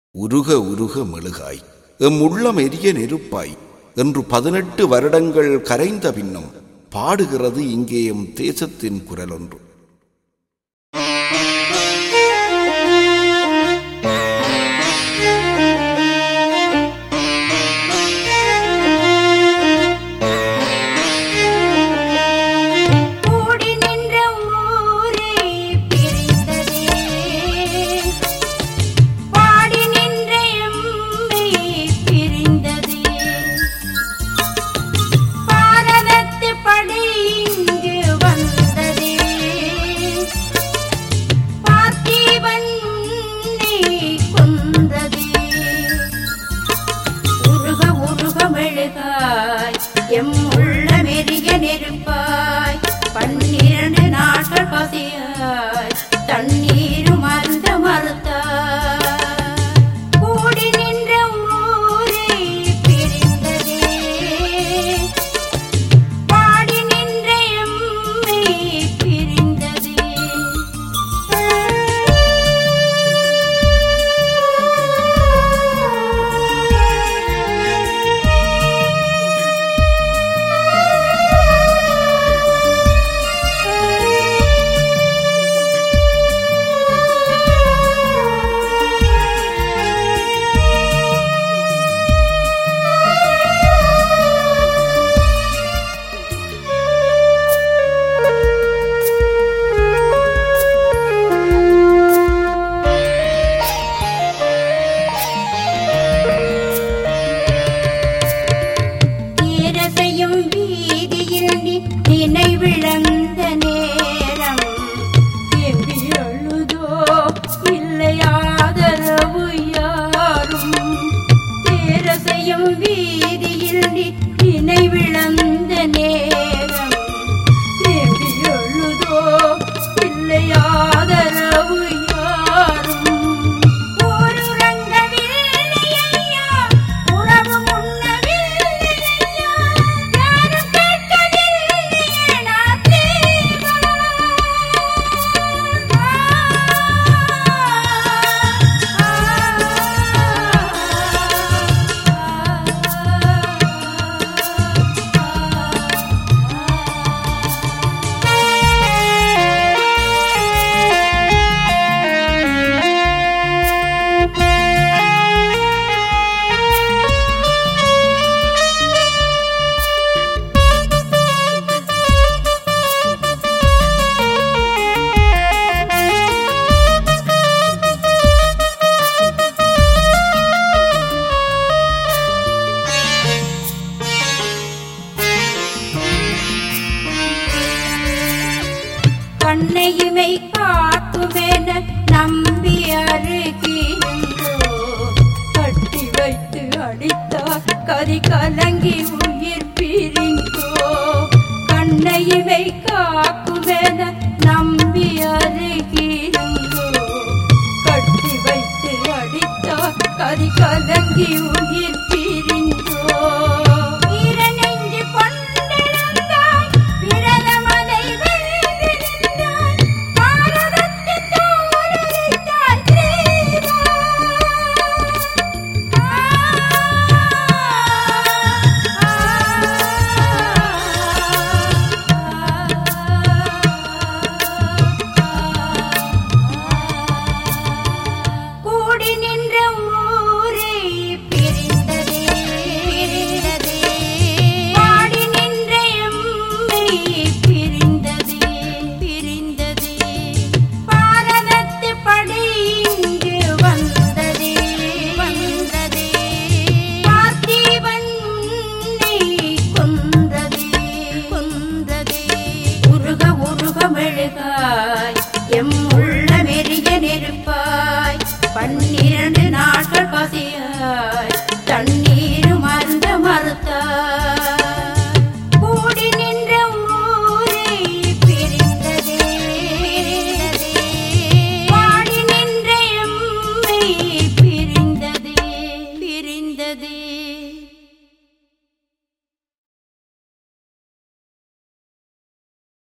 உருக உருக மெழுகாய் எம் உள்ளம் எரிய நெருப்பாய் என்று பதினெட்டு வருடங்கள் கரைந்த பின்னும் பாடுகிறது இங்கே எம் தேசத்தின் குரல் ஒன்று கூடி நின்ற ஊரே பிரிந்ததே பாடி நின்ற எம்மை பிரிந்ததே பாரதத்து படை இங்கு வந்ததே பார்த்திபன் உன்னை கொன்றதே உருக உருக மெழுகாய் எம் உள்ள மெரிய நெருப்பாய் பன்னிரண்டு நாட்கள் பசியாய் தண்ணீரும் மருந்த மறுத்தாய் கூடி நின்ற ஊரே பிரிந்ததே பாடி நின்ற எம்மை பிரிந்ததே ஈரசையும் வீதியில் நீ நினைவிழந்த நேரம் எம்பி அழுதோ இல்லையாதரவு யாரும் ஈரசையும் வீதியில் நீ நினைவிழந்த நேரம் எம்பி அழுதோ இல்லையாதரவு யாரும் ஊருறங்கவில்லையா, உறவு முன்னவில்லையா, யாரும் கேட்கவில்லையே நான் தேவா. கண்ணையுமை காக்குமென நம்பி அருகிருந்தோ கட்டி வைத்து அடித்தார் கரி கலங்கி உயிர் பிரிந்தோ கண்ணையுமை காக்குமென நம்பி அருகிருந்தோ கட்டி வைத்து அடித்தார் கரி கலங்கி உயிர் பிரிந்தோ